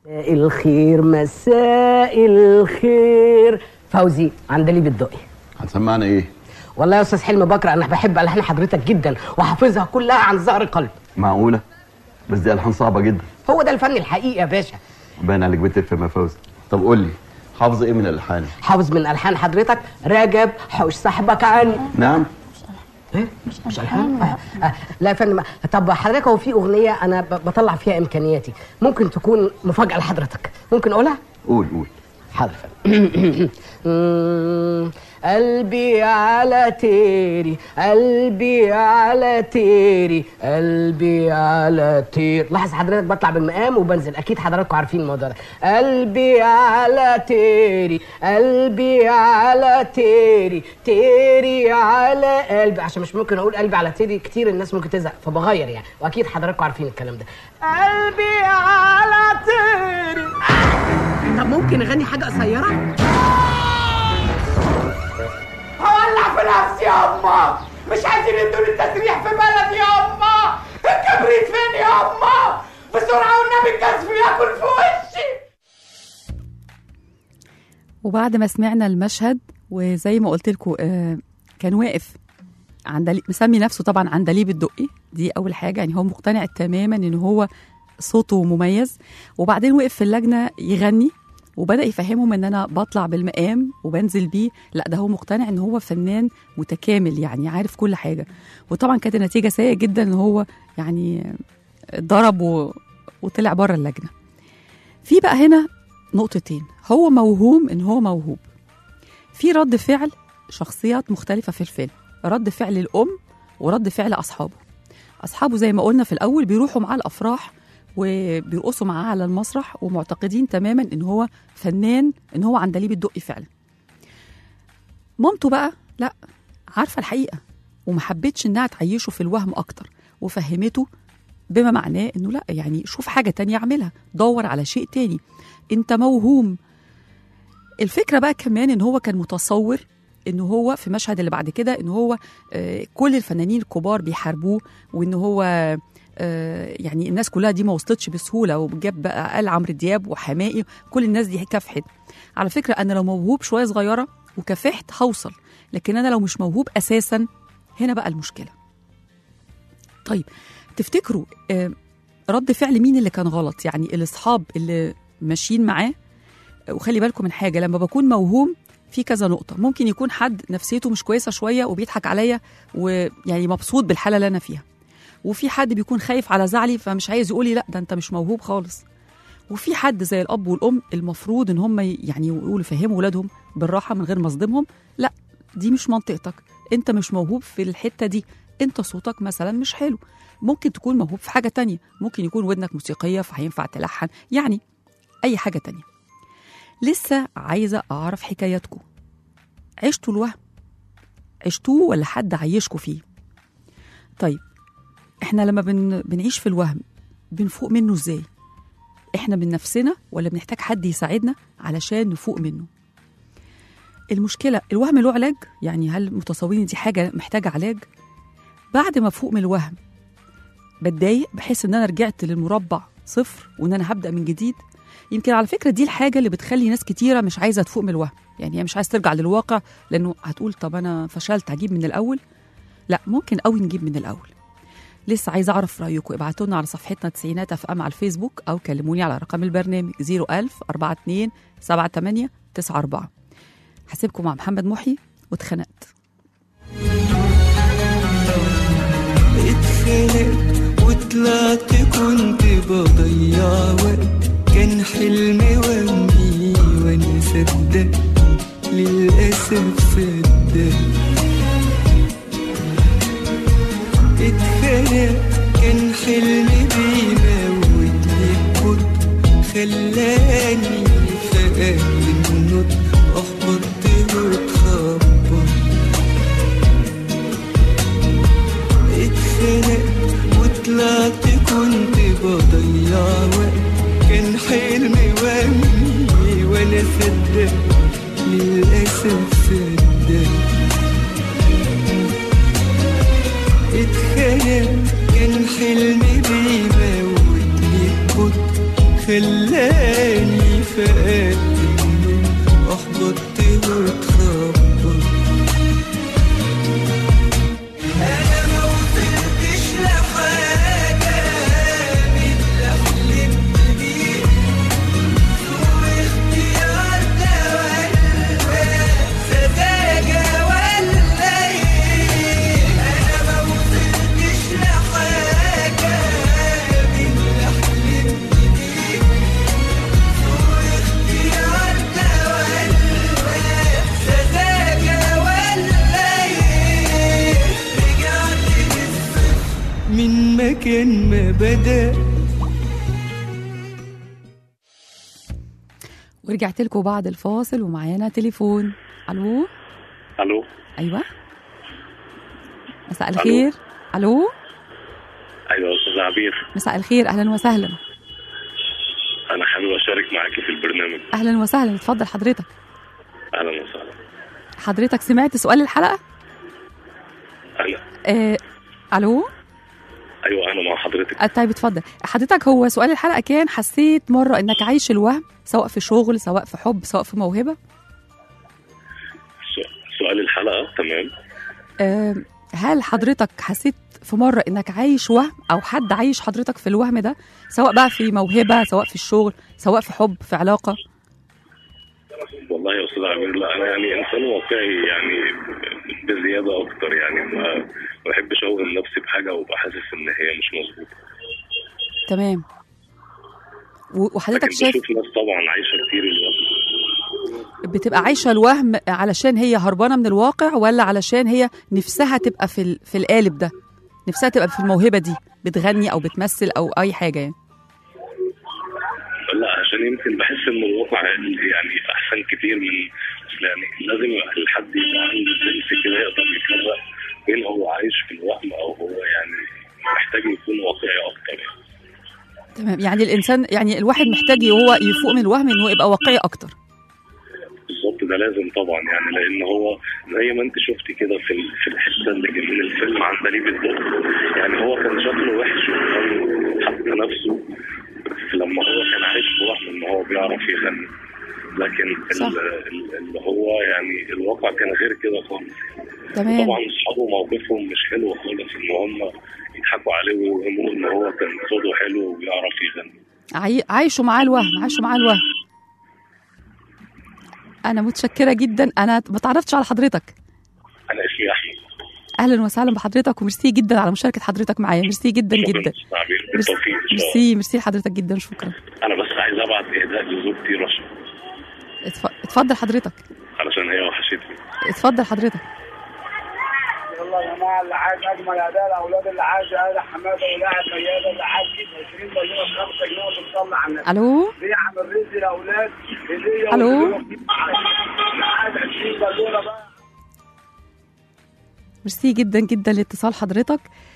مساء الخير مساء الخير فوزي عندليب الدقي هتسمعنا ايه؟ والله يا استاذ حلمي بكره انا بحب الحان حضرتك جدا وحافظها كلها عن ظهر قلب معقولة؟ بس دي ألحان صعبة جدا هو ده الفن الحقيقي يا باشا باين عليك بتفهم يا فوزي طب قول لي حافظ ايه من الألحان؟ حافظ من الحان حضرتك رجب حوش صاحبك عني نعم ايه مش الحان آه. آه. لا يا فندم طب حضرتك هو في اغنيه انا ب- بطلع فيها امكانياتي ممكن تكون مفاجاه لحضرتك ممكن اقولها قول قول حاضر مم، قلبي على تيري قلبي على تيري قلبي على تير لاحظ حضرتك بطلع بالمقام وبنزل اكيد حضراتكم عارفين الموضوع ده قلبي على تيري قلبي على تيري تيري على قلبي عشان مش ممكن اقول قلبي على تيري كتير الناس ممكن تزهق فبغير يعني واكيد حضراتكم عارفين الكلام ده قلبي على تيري طب ممكن اغني حاجه قصيره هولع في نفسي ياما مش عايزين يدوني التسريح في بلدي ياما الكبريت فين ياما بسرعة والنبي الكسف ياكل في وشي وبعد ما سمعنا المشهد وزي ما قلت لكم آه كان واقف عندليب مسمي نفسه طبعا عندليب الدقي دي اول حاجه يعني هو مقتنع تماما ان هو صوته مميز وبعدين وقف في اللجنه يغني وبدا يفهمهم ان انا بطلع بالمقام وبنزل بيه لا ده هو مقتنع ان هو فنان متكامل يعني عارف كل حاجه وطبعا كانت النتيجه سيئه جدا ان هو يعني ضرب و... وطلع بره اللجنه في بقى هنا نقطتين هو موهوم ان هو موهوب في رد فعل شخصيات مختلفة في الفيلم رد فعل الأم ورد فعل أصحابه أصحابه زي ما قلنا في الأول بيروحوا معاه الأفراح وبيرقصوا معاه على المسرح ومعتقدين تماما ان هو فنان ان هو عندليب الدقي فعلا مامته بقى لا عارفه الحقيقه وما حبتش انها تعيشه في الوهم اكتر وفهمته بما معناه انه لا يعني شوف حاجه تانية اعملها دور على شيء تاني انت موهوم الفكره بقى كمان ان هو كان متصور ان هو في المشهد اللي بعد كده ان هو آه، كل الفنانين الكبار بيحاربوه وان هو آه، يعني الناس كلها دي ما وصلتش بسهوله وجاب بقى قال عمرو دياب وحمائي كل الناس دي كافحت على فكره انا لو موهوب شويه صغيره وكافحت هوصل لكن انا لو مش موهوب اساسا هنا بقى المشكله طيب تفتكروا آه، رد فعل مين اللي كان غلط يعني الاصحاب اللي ماشيين معاه وخلي بالكم من حاجه لما بكون موهوم في كذا نقطة ممكن يكون حد نفسيته مش كويسة شوية وبيضحك عليا ويعني مبسوط بالحالة اللي أنا فيها وفي حد بيكون خايف على زعلي فمش عايز يقولي لا ده أنت مش موهوب خالص وفي حد زي الأب والأم المفروض إن هم يعني يقولوا يفهموا ولادهم بالراحة من غير ما أصدمهم لا دي مش منطقتك أنت مش موهوب في الحتة دي أنت صوتك مثلا مش حلو ممكن تكون موهوب في حاجة تانية ممكن يكون ودنك موسيقية فهينفع تلحن يعني أي حاجة تانية لسه عايزة أعرف حكاياتكم عشتوا الوهم عشتوه ولا حد عيشكوا فيه طيب احنا لما بن... بنعيش في الوهم بنفوق منه ازاي احنا من نفسنا ولا بنحتاج حد يساعدنا علشان نفوق منه المشكلة الوهم له علاج يعني هل متصورين دي حاجة محتاجة علاج بعد ما فوق من الوهم بتضايق بحس ان انا رجعت للمربع صفر وان انا هبدأ من جديد يمكن على فكرة دي الحاجة اللي بتخلي ناس كتيرة مش عايزة تفوق من الوهم يعني هي مش عايزة ترجع للواقع لأنه هتقول طب أنا فشلت هجيب من الأول لا ممكن قوي نجيب من الأول لسه عايزة أعرف رأيكم ابعتوا لنا على صفحتنا تسعينات اف ام على الفيسبوك أو كلموني على رقم البرنامج 01000 42 78 94 هسيبكم مع محمد محي واتخنقت اتخنقت وطلعت كنت بضيع وقت كان حلمي وهمي وانا صدقت للأسف صدقت اتخنقت كان حلمي بيموتني كنت خلاني فقد النطق أحبطت واتخبط اتخنقت وطلعت كنت بضيع وقت كان حلمي وهمي وانا صدقت للأسف صدقت اتخنقت كان حلمي بيموتني كنت خلاني بدأ ورجعت لكم بعد الفاصل ومعانا تليفون الو الو ايوه مساء الخير الو ايوه يا استاذ عبير مساء الخير اهلا وسهلا انا حابب اشارك معاكي في البرنامج اهلا وسهلا اتفضل حضرتك اهلا وسهلا حضرتك سمعت سؤال الحلقه انا آه الو ايوه انا مع حضرتك آه، طيب اتفضل حضرتك هو سؤال الحلقه كان حسيت مره انك عايش الوهم سواء في شغل سواء في حب سواء في موهبه س- سؤال الحلقه تمام آه، هل حضرتك حسيت في مرة إنك عايش وهم أو حد عايش حضرتك في الوهم ده سواء بقى في موهبة سواء في الشغل سواء في حب في علاقة والله يا استاذ عبير لا انا يعني انسان واقعي يعني بزياده اكتر يعني ما ما بحبش اوهم نفسي بحاجه وابقى حاسس ان هي مش مظبوطه تمام و- وحضرتك لكن شايف بشوف ناس طبعا عايشه كتير الوقت بتبقى عايشة الوهم علشان هي هربانة من الواقع ولا علشان هي نفسها تبقى في ال- في القالب ده نفسها تبقى في الموهبة دي بتغني أو بتمثل أو أي حاجة يعني لا عشان يمكن بحس ان الواقع يعني احسن كتير من أصل يعني لازم الحد يبقى عنده سنس كده يقدر يفرق بين هو عايش في الوهم او هو يعني محتاج يكون واقعي اكتر يعني. تمام يعني الإنسان يعني الواحد محتاج وهو يفوق من الوهم إنه يبقى واقعي أكتر بالظبط ده لازم طبعا يعني لان هو زي ما انت شفتي كده في ال- في الحته اللي كان من الفيلم عن دليل الدق يعني هو كان شكله وحش وكان حط نفسه بس لما هو كان عايش في وهم ان هو بيعرف يغني لكن صح. ال- ال- اللي هو يعني الواقع كان غير كده خالص تمام طبعا اصحابه موقفهم مش حلو خالص ان هم يضحكوا عليه ويوهموه ان هو كان صوته حلو وبيعرف يغني عاي- عايشوا معاه الوهم عايشوا معاه الوهم انا متشكره جدا انا ما تعرفتش على حضرتك انا اسمي احمد اهلا وسهلا بحضرتك وميرسي جدا على مشاركه حضرتك معايا ميرسي جدا شكراً جدا أستاذ عبير. ميرسي بالتوفيق إن شاء الله. ميرسي ميرسي لحضرتك جدا شكرا انا بس عايز ابعت اهداء لزوجتي رشا اتف- اتفضل حضرتك علشان هي وحشتني اتفضل حضرتك والله يا جماعه اللي عايز اجمل اداء الاولاد اللي عايز اداء حماده ولاعب مياده اللي عايز 20 مليون 5 جنيه وبتصلي على النبي الو دي عامل رزق الاولاد هديه ألو؟ اللي عايز 20 مليون بقى ميرسي جدا جدا لاتصال حضرتك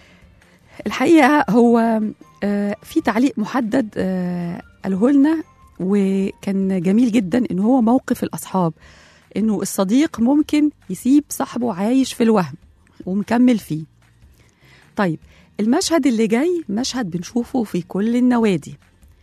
الحقيقه هو آه، في تعليق محدد آه، قاله لنا وكان جميل جدا ان هو موقف الاصحاب انه الصديق ممكن يسيب صاحبه عايش في الوهم ومكمل فيه طيب المشهد اللي جاي مشهد بنشوفه في كل النوادي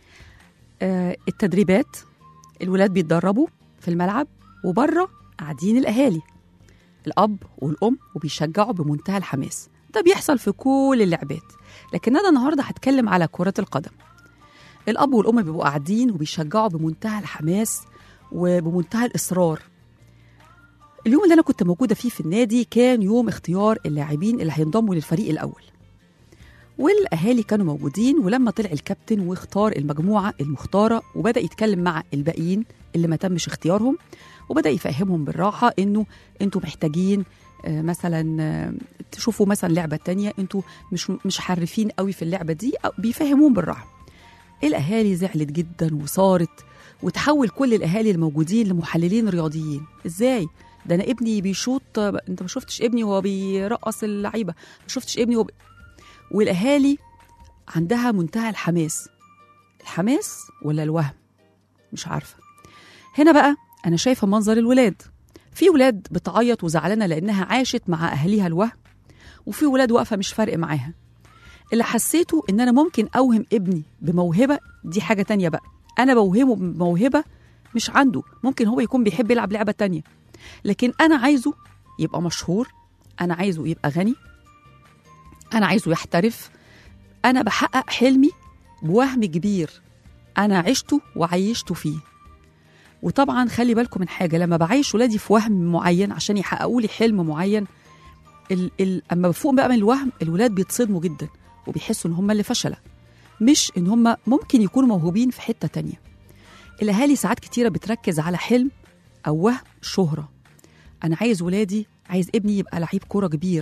آه، التدريبات الولاد بيتدربوا في الملعب وبره قاعدين الاهالي الاب والام وبيشجعوا بمنتهى الحماس ده بيحصل في كل اللعبات لكن انا النهارده هتكلم على كره القدم الاب والام بيبقوا قاعدين وبيشجعوا بمنتهى الحماس وبمنتهى الاصرار اليوم اللي انا كنت موجوده فيه في النادي كان يوم اختيار اللاعبين اللي هينضموا للفريق الاول والاهالي كانوا موجودين ولما طلع الكابتن واختار المجموعه المختاره وبدا يتكلم مع الباقيين اللي ما تمش اختيارهم وبدا يفهمهم بالراحه انه انتوا محتاجين آه، مثلا آه، تشوفوا مثلا لعبه تانية انتوا مش مش حرفين قوي في اللعبه دي أو بيفهموهم بالراحه الاهالي زعلت جدا وصارت وتحول كل الاهالي الموجودين لمحللين رياضيين ازاي ده انا ابني بيشوط آه، انت ما شفتش ابني وهو بيرقص اللعيبه ما شفتش ابني وهو بي... والاهالي عندها منتهى الحماس الحماس ولا الوهم مش عارفه هنا بقى انا شايفه منظر الولاد في ولاد بتعيط وزعلانه لانها عاشت مع اهاليها الوهم وفي ولاد واقفه مش فارق معاها اللي حسيته ان انا ممكن اوهم ابني بموهبه دي حاجه تانية بقى انا بوهمه بموهبه مش عنده ممكن هو يكون بيحب يلعب لعبه تانية لكن انا عايزه يبقى مشهور انا عايزه يبقى غني انا عايزه يحترف انا بحقق حلمي بوهم كبير انا عشته وعيشته فيه وطبعا خلي بالكم من حاجه لما بعيش ولادي في وهم معين عشان يحققوا لي حلم معين ال ال اما بفوق بقى من الوهم الولاد بيتصدموا جدا وبيحسوا ان هم اللي فشله مش ان هم ممكن يكونوا موهوبين في حته تانية الاهالي ساعات كتيره بتركز على حلم او وهم شهره انا عايز ولادي عايز ابني يبقى لعيب كوره كبير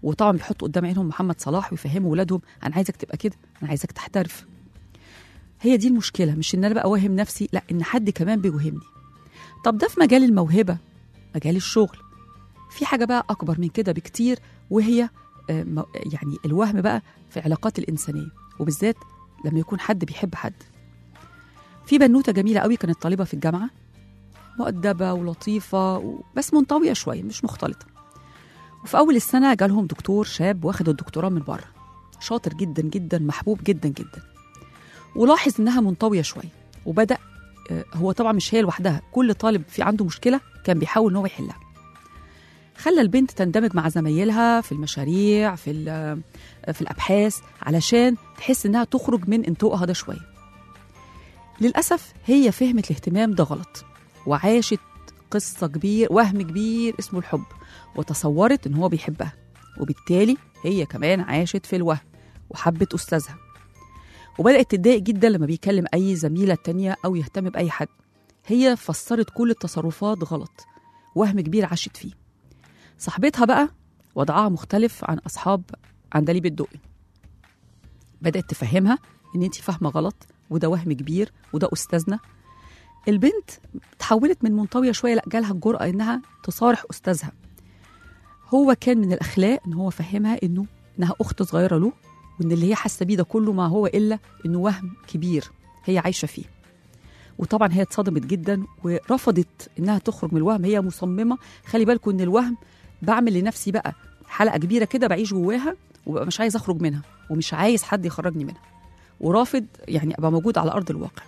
وطبعا بيحطوا قدام عينهم محمد صلاح ويفهموا ولادهم انا عايزك تبقى كده انا عايزك تحترف هي دي المشكله مش ان انا بقى واهم نفسي لا ان حد كمان بيوهمني طب ده في مجال الموهبه مجال الشغل في حاجه بقى اكبر من كده بكتير وهي آه، م- يعني الوهم بقى في العلاقات الانسانيه وبالذات لما يكون حد بيحب حد في بنوته جميله قوي كانت طالبه في الجامعه مؤدبه ولطيفه و- بس منطويه شويه مش مختلطه وفي اول السنه جالهم دكتور شاب واخد الدكتوراه من بره شاطر جدا جدا محبوب جدا جدا ولاحظ انها منطويه شويه وبدا آه، هو طبعا مش هي لوحدها كل طالب في عنده مشكله كان بيحاول ان هو يحلها خلى البنت تندمج مع زمايلها في المشاريع في ال- في الابحاث علشان تحس انها تخرج من انطوائها ده شويه للاسف هي فهمت الاهتمام ده غلط وعاشت قصه كبير وهم كبير اسمه الحب وتصورت ان هو بيحبها وبالتالي هي كمان عاشت في الوهم وحبت استاذها وبدات تتضايق جدا لما بيكلم اي زميله تانية او يهتم باي حد هي فسرت كل التصرفات غلط وهم كبير عاشت فيه صاحبتها بقى وضعها مختلف عن اصحاب عندليب الدقي بدات تفهمها ان انت فاهمه غلط وده وهم كبير وده استاذنا البنت تحولت من منطويه شويه لا جالها الجرأه انها تصارح استاذها هو كان من الاخلاق ان هو فهمها انه انها اخت صغيره له وان اللي هي حاسه بيه ده كله ما هو الا انه وهم كبير هي عايشه فيه وطبعا هي اتصدمت جدا ورفضت انها تخرج من الوهم هي مصممه خلي بالكم ان الوهم بعمل لنفسي بقى حلقه كبيره كده بعيش جواها وببقى مش عايز اخرج منها ومش عايز حد يخرجني منها ورافض يعني ابقى موجود على ارض الواقع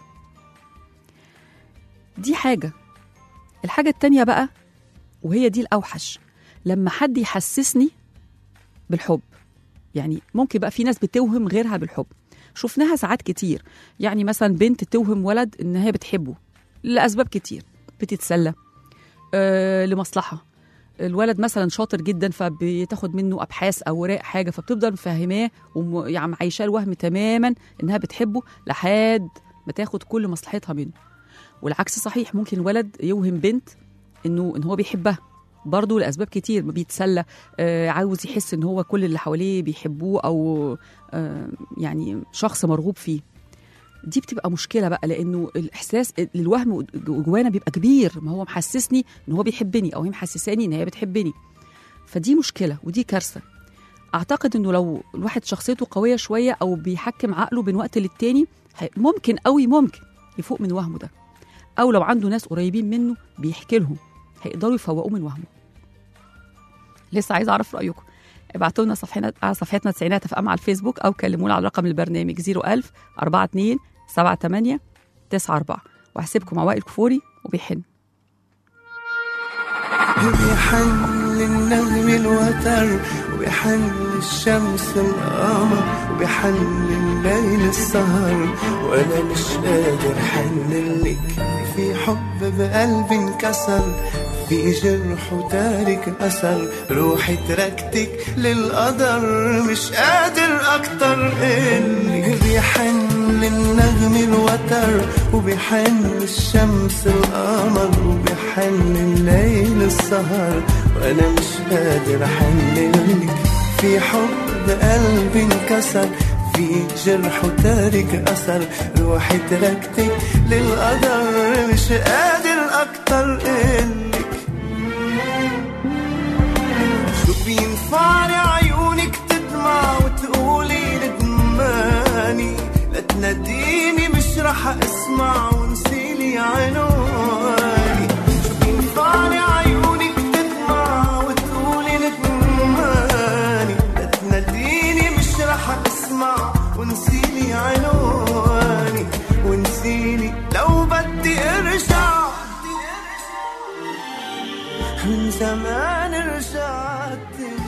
دي حاجه الحاجه التانية بقى وهي دي الاوحش لما حد يحسسني بالحب يعني ممكن بقى في ناس بتوهم غيرها بالحب شفناها ساعات كتير يعني مثلا بنت توهم ولد ان هي بتحبه لاسباب كتير بتتسلى آه لمصلحه الولد مثلا شاطر جدا فبتاخد منه ابحاث اوراق حاجه فبتفضل مفهماه وم- يعني معيشاه الوهم تماما انها بتحبه لحد ما تاخد كل مصلحتها منه والعكس صحيح ممكن ولد يوهم بنت انه ان هو بيحبها برضه لاسباب كتير بيتسلى آه عاوز يحس ان هو كل اللي حواليه بيحبوه او آه يعني شخص مرغوب فيه دي بتبقى مشكله بقى لانه الاحساس الوهم جوانا بيبقى كبير ما هو محسسني ان هو بيحبني او هي محسساني ان هي بتحبني فدي مشكله ودي كارثه اعتقد انه لو الواحد شخصيته قويه شويه او بيحكم عقله بين وقت للتاني هي- ممكن قوي ممكن يفوق من وهمه ده او لو عنده ناس قريبين منه بيحكي لهم هيقدروا يفوقوه من وهمه لسه عايزه اعرف رايكم ابعتوا لنا صفحتنا على صفحتنا تسعينات اف ام على الفيسبوك او كلمونا على رقم البرنامج 01000 42 78 94 وهسيبكم مع وائل كفوري وبيحن بيحل النغم الوتر وبيحل الشمس القمر وبيحل الليل السهر وانا مش قادر حللك في حب بقلبي انكسر في جرح وتارك اثر روحي تركتك للقدر مش قادر اكتر انك بيحن النغم الوتر وبيحن الشمس القمر وبيحن الليل السهر وانا مش قادر احللك في حب قلبي انكسر في جرح وتارك اثر روحي تركتك للقدر مش قادر اكتر انك شو بينفعني عيونك تدمع وتقولي ندماني لا تناديني مش رح اسمع ونسيلي عنواني شو بينفعني عيونك تدمع وتقولي ندماني لا تناديني مش رح اسمع ونسيلي عنواني ونسيني لو بدي ارجع من زمان رجعت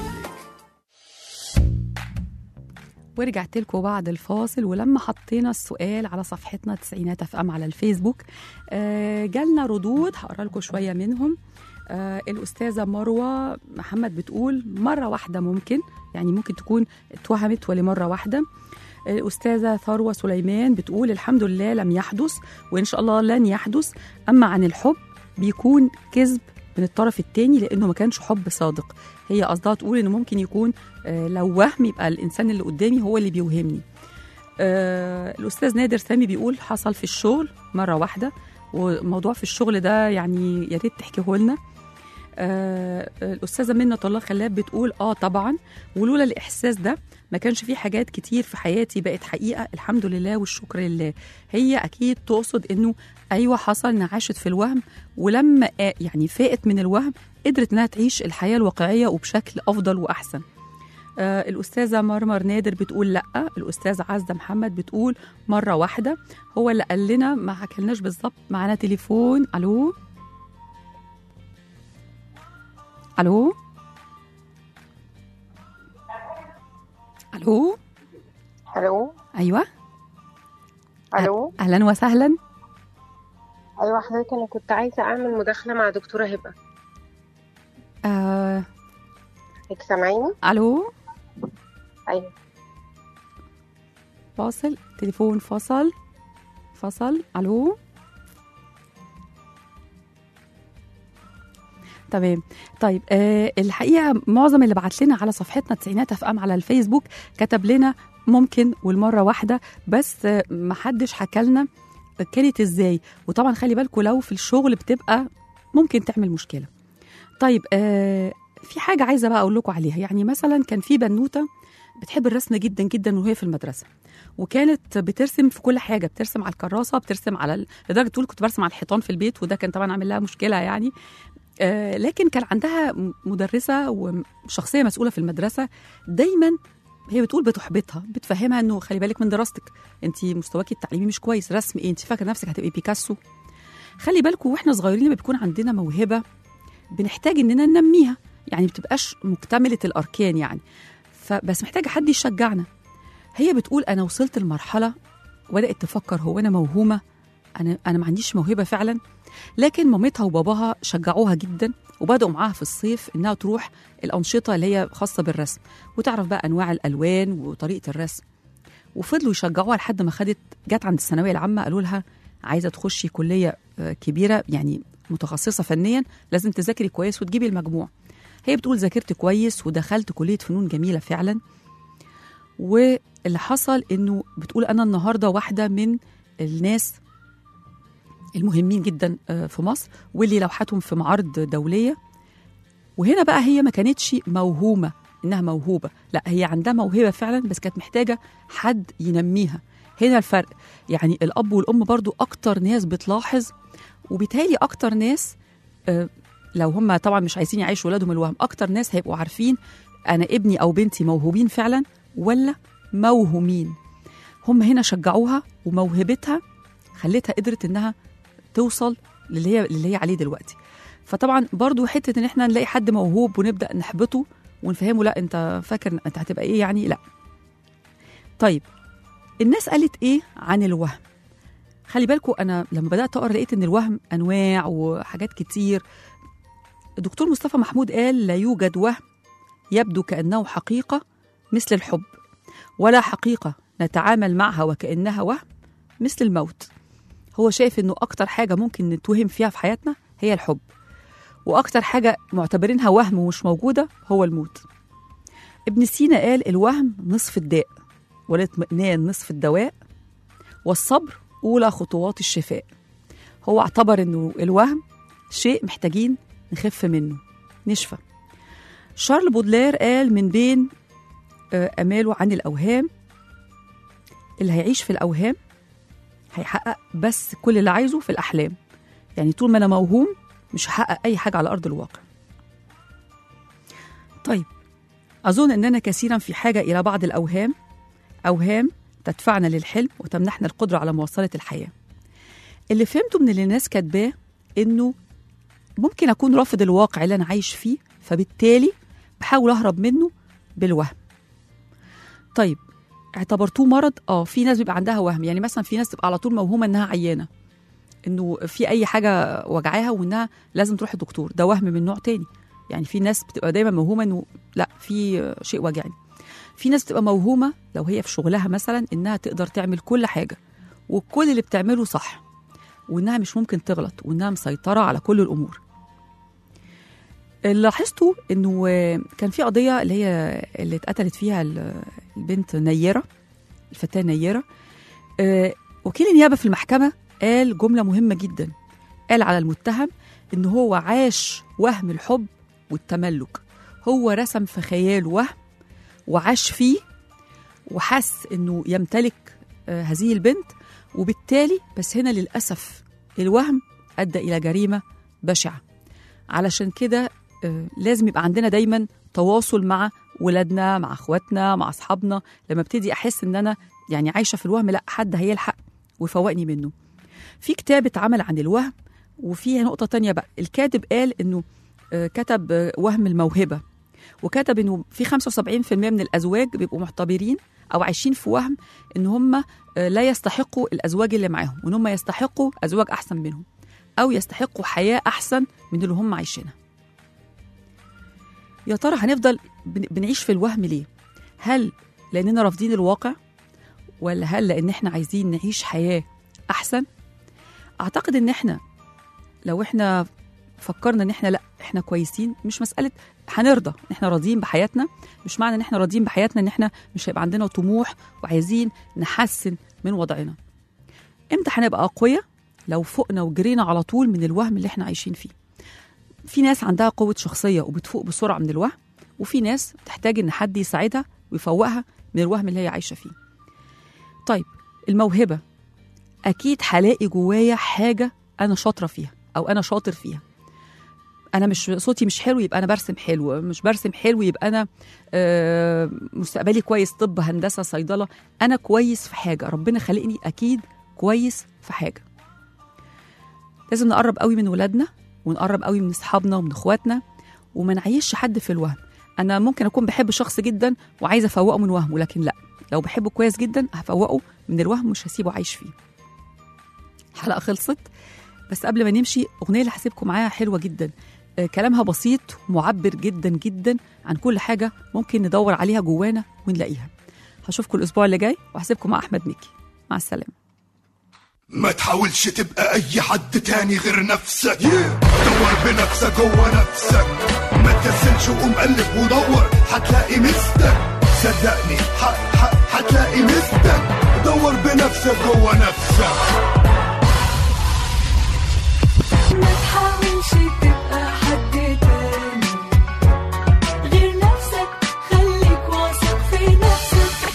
ورجعت لكم بعد الفاصل ولما حطينا السؤال على صفحتنا تسعينات اف ام على الفيسبوك آه جالنا ردود هقرا لكم شويه منهم آه الاستاذه مروه محمد بتقول مره واحده ممكن يعني ممكن تكون اتوهمت ولمره واحده الأستاذة ثروة سليمان بتقول الحمد لله لم يحدث وإن شاء الله لن يحدث أما عن الحب بيكون كذب من الطرف التاني لانه ما كانش حب صادق هي قصدها تقول انه ممكن يكون آه، لو وهم يبقى الانسان اللي قدامي هو اللي بيوهمني آه، الاستاذ نادر سامي بيقول حصل في الشغل مره واحده وموضوع في الشغل ده يعني يا ريت تحكيه لنا آه الاستاذه منة الله خلاب بتقول اه طبعا ولولا الاحساس ده ما كانش في حاجات كتير في حياتي بقت حقيقه الحمد لله والشكر لله هي اكيد تقصد انه ايوه حصل انها عاشت في الوهم ولما آه يعني فاقت من الوهم قدرت انها تعيش الحياه الواقعيه وبشكل افضل واحسن آه الأستاذة مرمر نادر بتقول لأ الأستاذ عزة محمد بتقول مرة واحدة هو اللي قال لنا ما حكلناش بالظبط معانا تليفون ألو ألو ألو الو أيوة الو أهلا وسهلا ايوه حضرتك انا كنت عايزه اعمل مداخله مع دكتوره هبه آه حضرتك سامعيني ألو ايوه فاصل تليفون فصل فصل ألو تمام طيب آه الحقيقه معظم اللي بعت لنا على صفحتنا تسعينات اف ام على الفيسبوك كتب لنا ممكن والمره واحده بس آه محدش حكى لنا كانت ازاي وطبعا خلي بالكم لو في الشغل بتبقى ممكن تعمل مشكله طيب آه في حاجه عايزه بقى اقول لكم عليها يعني مثلا كان في بنوته بتحب الرسم جدا جدا وهي في المدرسه وكانت بترسم في كل حاجه بترسم على الكراسه بترسم على ال... لدرجه تقول كنت برسم على الحيطان في البيت وده كان طبعا عامل لها مشكله يعني آه لكن كان عندها م- مدرسه وشخصيه مسؤوله في المدرسه دايما هي بتقول بتحبطها بتفهمها انه خلي بالك من دراستك انت مستواكي التعليمي مش كويس رسم ايه انت فاكره نفسك هتبقي بيكاسو خلي بالكم واحنا صغيرين لما بيكون عندنا موهبه بنحتاج اننا ننميها يعني ما بتبقاش مكتمله الاركان يعني فبس محتاجه حد يشجعنا هي بتقول انا وصلت لمرحله وبدات تفكر هو انا موهومه انا انا ما عنديش موهبه فعلا لكن مامتها وباباها شجعوها جدا وبدأوا معاها في الصيف انها تروح الانشطه اللي هي خاصه بالرسم وتعرف بقى انواع الالوان وطريقه الرسم وفضلوا يشجعوها لحد ما خدت جت عند الثانويه العامه قالوا لها عايزه تخشي كليه آه، كبيره يعني متخصصه فنيا لازم تذاكري كويس وتجيبي المجموع هي بتقول ذاكرت كويس ودخلت كليه فنون جميله فعلا واللي حصل انه بتقول انا النهارده واحده من الناس المهمين جدا آه، في مصر واللي لوحاتهم في معارض دوليه وهنا بقى هي ما كانتش موهومه انها موهوبه لا هي عندها موهبه فعلا بس كانت محتاجه حد ينميها هنا الفرق يعني الاب والام برضو اكتر ناس بتلاحظ وبالتالي اكتر ناس آه، لو هم طبعا مش عايزين يعيشوا ولادهم الوهم اكتر ناس هيبقوا عارفين انا ابني او بنتي موهوبين فعلا ولا موهومين هم هنا شجعوها وموهبتها خلتها قدرت انها توصل للي هي اللي هي عليه دلوقتي فطبعا برضو حته ان احنا نلاقي حد موهوب ونبدا نحبطه ونفهمه لا انت فاكر انت هتبقى ايه يعني لا طيب الناس قالت ايه عن الوهم خلي بالكم انا لما بدات اقرا لقيت ان الوهم انواع وحاجات كتير الدكتور مصطفى محمود قال لا يوجد وهم يبدو كانه حقيقه مثل الحب ولا حقيقه نتعامل معها وكانها وهم مثل الموت هو شايف انه اكتر حاجه ممكن نتوهم فيها في حياتنا هي الحب واكتر حاجه معتبرينها وهم ومش موجوده هو الموت ابن سينا قال الوهم نصف الداء والاطمئنان نصف الدواء والصبر اولى خطوات الشفاء هو اعتبر انه الوهم شيء محتاجين نخف منه نشفى شارل بودلير قال من بين آه، اماله عن الاوهام اللي هيعيش في الاوهام هيحقق بس كل اللي عايزه في الأحلام يعني طول ما أنا موهوم مش هحقق أي حاجة على أرض الواقع طيب أظن أننا كثيرا في حاجة إلى بعض الأوهام أوهام تدفعنا للحلم وتمنحنا القدرة على مواصلة الحياة اللي فهمته من اللي الناس كاتباه إنه ممكن أكون رافض الواقع اللي أنا عايش فيه فبالتالي بحاول أهرب منه بالوهم طيب اعتبرتوه مرض اه في ناس بيبقى عندها وهم يعني مثلا في ناس تبقى على طول موهومه انها عيانه انه في اي حاجه وجعاها وانها لازم تروح الدكتور ده وهم من نوع تاني يعني في ناس بتبقى دايما موهومه انه لا في شيء وجعني في ناس بتبقى موهومه لو هي في شغلها مثلا انها تقدر تعمل كل حاجه وكل اللي بتعمله صح وانها مش ممكن تغلط وانها مسيطره على كل الامور اللي لاحظته انه آه، كان في قضيه اللي هي اللي اتقتلت فيها ال- البنت نيره الفتاه نيره آه، وكيل النيابه في المحكمه قال جمله مهمه جدا قال على المتهم ان هو عاش وهم الحب والتملك هو رسم في خياله وهم وعاش فيه وحس انه يمتلك آه، هذه البنت وبالتالي بس هنا للاسف الوهم ادى الى جريمه بشعه علشان كده آه، لازم يبقى عندنا دايما تواصل مع ولادنا مع اخواتنا مع اصحابنا لما ابتدي احس ان انا يعني عايشه في الوهم لا حد هيلحق ويفوقني منه في كتاب اتعمل عن الوهم وفيها نقطه تانية بقى الكاتب قال انه آه، كتب آه، وهم الموهبه وكتب انه في 75% من الازواج بيبقوا معتبرين او عايشين في وهم ان هم آه، لا يستحقوا الازواج اللي معاهم وان هم يستحقوا ازواج احسن منهم او يستحقوا حياه احسن من اللي هم عايشينها يا ترى هنفضل بن- بنعيش في الوهم ليه هل لاننا رافضين الواقع ولا هل لان احنا عايزين نعيش حياه احسن اعتقد ان احنا لو احنا فكرنا ان احنا لا احنا كويسين مش مساله هنرضى ان احنا راضيين بحياتنا مش معنى ان احنا راضيين بحياتنا ان احنا مش هيبقى عندنا طموح وعايزين نحسن من وضعنا امتى هنبقى اقوياء لو فقنا وجرينا على طول من الوهم اللي احنا عايشين فيه في ناس عندها قوة شخصية وبتفوق بسرعة من الوهم وفي ناس تحتاج إن حد يساعدها ويفوقها من الوهم اللي هي عايشة فيه طيب الموهبة أكيد هلاقي جوايا حاجة أنا شاطرة فيها أو أنا شاطر فيها أنا مش صوتي مش حلو يبقى أنا برسم حلو مش برسم حلو يبقى أنا آه، مستقبلي كويس طب هندسة صيدلة أنا كويس في حاجة ربنا خلقني أكيد كويس في حاجة لازم نقرب قوي من ولادنا ونقرب قوي من اصحابنا ومن اخواتنا وما نعيش حد في الوهم انا ممكن اكون بحب شخص جدا وعايزه افوقه من وهمه لكن لا لو بحبه كويس جدا هفوقه من الوهم مش هسيبه عايش فيه الحلقه خلصت بس قبل ما نمشي اغنيه اللي هسيبكم معاها حلوه جدا آه، كلامها بسيط معبر جدا جدا عن كل حاجه ممكن ندور عليها جوانا ونلاقيها هشوفكم الاسبوع اللي جاي وهسيبكم مع احمد مكي مع السلامه ما تحاولش تبقى اي حد تاني غير نفسك دور بنفسك جوه نفسك ما تكسلش وقوم قلب ودور هتلاقي مستك صدقني ح- ح- هتلاقي مستك دور بنفسك جوه نفسك ما تحاولش تبقى حد تاني غير نفسك خليك واثق في نفسك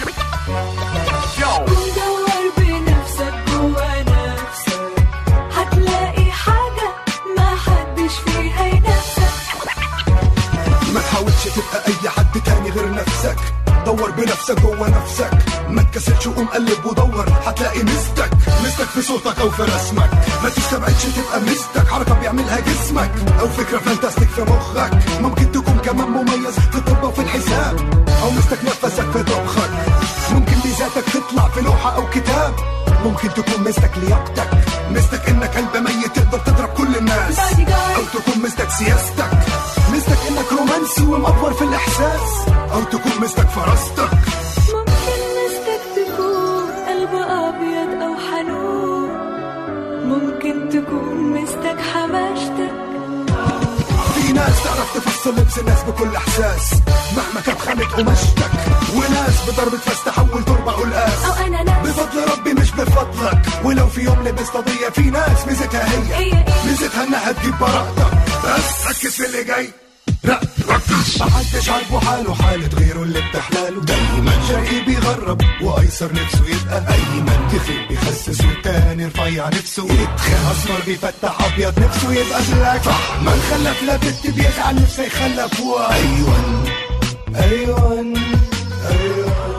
ودور بنفسك جوا نفسك هتلاقي حاجة ما حدش فيها ينافسك ما تحاولش تبقى اي حد تاني غير نفسك دور بنفسك جوه نفسك ما تكسلش وقوم قلب ودور هتلاقي مستك مستك في صوتك او في رسمك ما تستبعدش تبقى مستك حركه بيعملها جسمك او فكره فانتاستيك في مخك ممكن تكون كمان مميز في الطب وفي الحساب او مستك نفسك في طبخك ممكن ميزاتك تطلع في لوحه او كتاب ممكن تكون مستك لياقتك مستك انك قلب ميت تقدر تضرب كل الناس او تكون مستك سياستك مستك انك رومانسي ومأفور في الاحساس او تكون مستك فراستك ممكن مستك تكون قلب أبيض أو حنون ممكن تكون مستك حماشتك في ناس تعرف تفصل لبس الناس بكل احساس مهما كانت خانت قماشتك وناس بضربة فاس تحول تربة قلقاس أو أنا ناس بفضل ربي مش بفضلك ولو في يوم لبست قضية في ناس ميزتها هي هي إيه؟ ميزتها انها تجيب براءتك بس ركز في اللي جاي لا ركز محدش عاجبه حاله حالة غيره اللي بتحلاله دايما شقي بيغرب وايسر نفسه يبقى ايمن تخيل بيخسس والتاني رفيع نفسه يتخن اسمر بيفتح ابيض نفسه يبقى بلاك صح من خلف لا بنت بيزعل نفسه يخلف وايوان ايوان ايوان